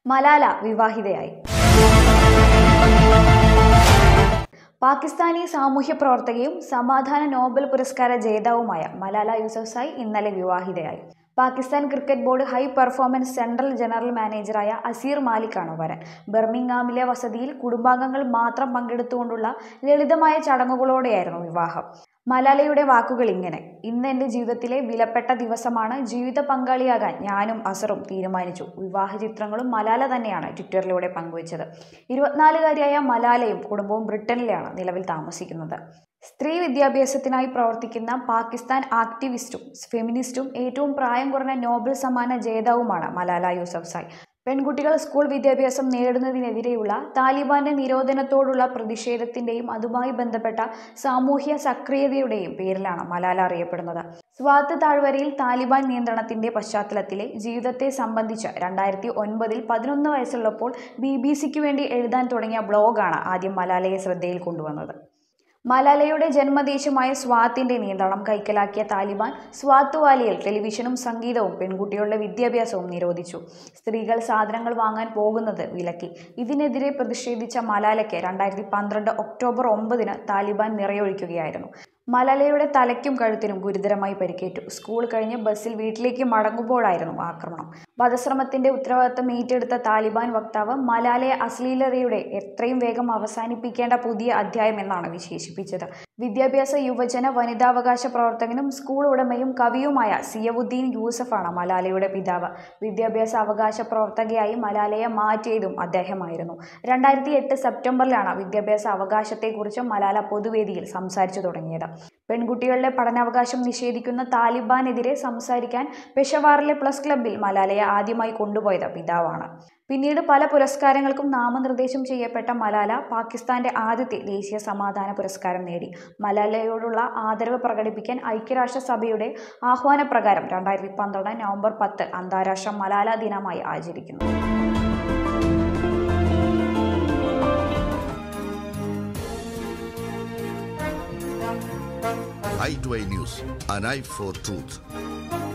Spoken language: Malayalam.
മലാല വിവാഹിതയായി പാകിസ്ഥാനി സാമൂഹ്യ പ്രവർത്തകയും സമാധാന നോബൽ പുരസ്കാര ജേതാവുമായ മലാല യൂസഫ്സായി ഇന്നലെ വിവാഹിതയായി Pakistan cricket board high performance central general മാനേജറായ അസീർ മാലിക്കാണ് വരൻ ബർമിംഗാമിലെ വസതിയിൽ കുടുംബാംഗങ്ങൾ മാത്രം പങ്കെടുത്തുകൊണ്ടുള്ള ലളിതമായ ചടങ്ങുകളോടെയായിരുന്നു വിവാഹം മലാലയുടെ വാക്കുകൾ ഇങ്ങനെ ഇന്ന് എൻ്റെ ജീവിതത്തിലെ വിലപ്പെട്ട ദിവസമാണ് ജീവിത പങ്കാളിയാകാൻ ഞാനും അസറും തീരുമാനിച്ചു വിവാഹ ചിത്രങ്ങളും മലാല തന്നെയാണ് ട്വിറ്ററിലൂടെ പങ്കുവച്ചത് ഇരുപത്തിനാലുകാരിയായ മലാലയും കുടുംബവും ബ്രിട്ടനിലാണ് നിലവിൽ താമസിക്കുന്നത് സ്ത്രീ വിദ്യാഭ്യാസത്തിനായി പ്രവർത്തിക്കുന്ന പാകിസ്ഥാൻ ആക്ടിവിസ്റ്റും ഫെമിനിസ്റ്റും ഏറ്റവും പ്രായം കുറഞ്ഞ നോബൽ സമ്മാന ജേതാവുമാണ് മലാല യൂസഫ്സായ് പെൺകുട്ടികൾ സ്കൂൾ വിദ്യാഭ്യാസം നേടുന്നതിനെതിരെയുള്ള താലിബാന്റെ നിരോധനത്തോടുള്ള പ്രതിഷേധത്തിന്റെയും അതുമായി ബന്ധപ്പെട്ട സാമൂഹ്യ സക്രിയതയുടെയും പേരിലാണ് മലാല അറിയപ്പെടുന്നത് സ്വാത്ത് താഴ്വരയിൽ താലിബാൻ നിയന്ത്രണത്തിന്റെ പശ്ചാത്തലത്തിലെ ജീവിതത്തെ സംബന്ധിച്ച് രണ്ടായിരത്തി ഒൻപതിൽ പതിനൊന്ന് വയസ്സുള്ളപ്പോൾ ബി ബി സിക്ക് വേണ്ടി എഴുതാൻ തുടങ്ങിയ ബ്ലോഗാണ് ആദ്യം മലാലയെ ശ്രദ്ധയിൽ കൊണ്ടുവന്നത് മലാലയുടെ ജന്മദേശമായ സ്വാത്തിന്റെ നിയന്ത്രണം കൈക്കലാക്കിയ താലിബാൻ സ്വാത്ത് വാലിയിൽ ടെലിവിഷനും സംഗീതവും പെൺകുട്ടികളുടെ വിദ്യാഭ്യാസവും നിരോധിച്ചു സ്ത്രീകൾ സാധനങ്ങൾ വാങ്ങാൻ പോകുന്നത് വിലക്കി ഇതിനെതിരെ പ്രതിഷേധിച്ച മലാലയ്ക്ക് രണ്ടായിരത്തി പന്ത്രണ്ട് ഒക്ടോബർ ഒമ്പതിന് താലിബാൻ നിറയൊഴിക്കുകയായിരുന്നു മലാലയുടെ തലയ്ക്കും കഴുത്തിനും ഗുരുതരമായി പരിക്കേറ്റു സ്കൂൾ കഴിഞ്ഞ് ബസ്സിൽ വീട്ടിലേക്ക് മടങ്ങുമ്പോഴായിരുന്നു ആക്രമണം വധശ്രമത്തിന്റെ ഉത്തരവാദിത്തം ഏറ്റെടുത്ത താലിബാൻ വക്താവ് മലാലയെ അശ്ലീലതയുടെ എത്രയും വേഗം അവസാനിപ്പിക്കേണ്ട പുതിയ അധ്യായം എന്നാണ് വിശേഷിപ്പിച്ചത് വിദ്യാഭ്യാസ യുവജന വനിതാവകാശ പ്രവർത്തകനും സ്കൂൾ ഉടമയും കവിയുമായ സിയവുദ്ദീൻ യൂസഫാണ് മലാലയുടെ പിതാവ് വിദ്യാഭ്യാസ അവകാശ പ്രവർത്തകയായി മലാലയെ മാറ്റിയതും അദ്ദേഹമായിരുന്നു രണ്ടായിരത്തി എട്ട് സെപ്റ്റംബറിലാണ് വിദ്യാഭ്യാസ അവകാശത്തെക്കുറിച്ച് മലാല പൊതുവേദിയിൽ സംസാരിച്ചു തുടങ്ങിയത് പെൺകുട്ടികളുടെ പഠനാവകാശം നിഷേധിക്കുന്ന താലിബാനെതിരെ സംസാരിക്കാൻ പെഷവാറിലെ പ്ലസ് ക്ലബ്ബിൽ മലാലയെ ആദ്യമായി കൊണ്ടുപോയത് പിതാവാണ് പിന്നീട് പല പുരസ്കാരങ്ങൾക്കും നാമനിർദ്ദേശം ചെയ്യപ്പെട്ട മലാല പാകിസ്ഥാന്റെ ആദ്യത്തെ ദേശീയ സമാധാന പുരസ്കാരം നേടി മലാലയോടുള്ള ആദരവ് പ്രകടിപ്പിക്കാൻ ഐക്യരാഷ്ട്രസഭയുടെ ആഹ്വാനപ്രകാരം രണ്ടായിരത്തി പന്ത്രണ്ട് നവംബർ പത്ത് അന്താരാഷ്ട്ര മലാല ദിനമായി ആചരിക്കുന്നു i2i News, an eye for truth.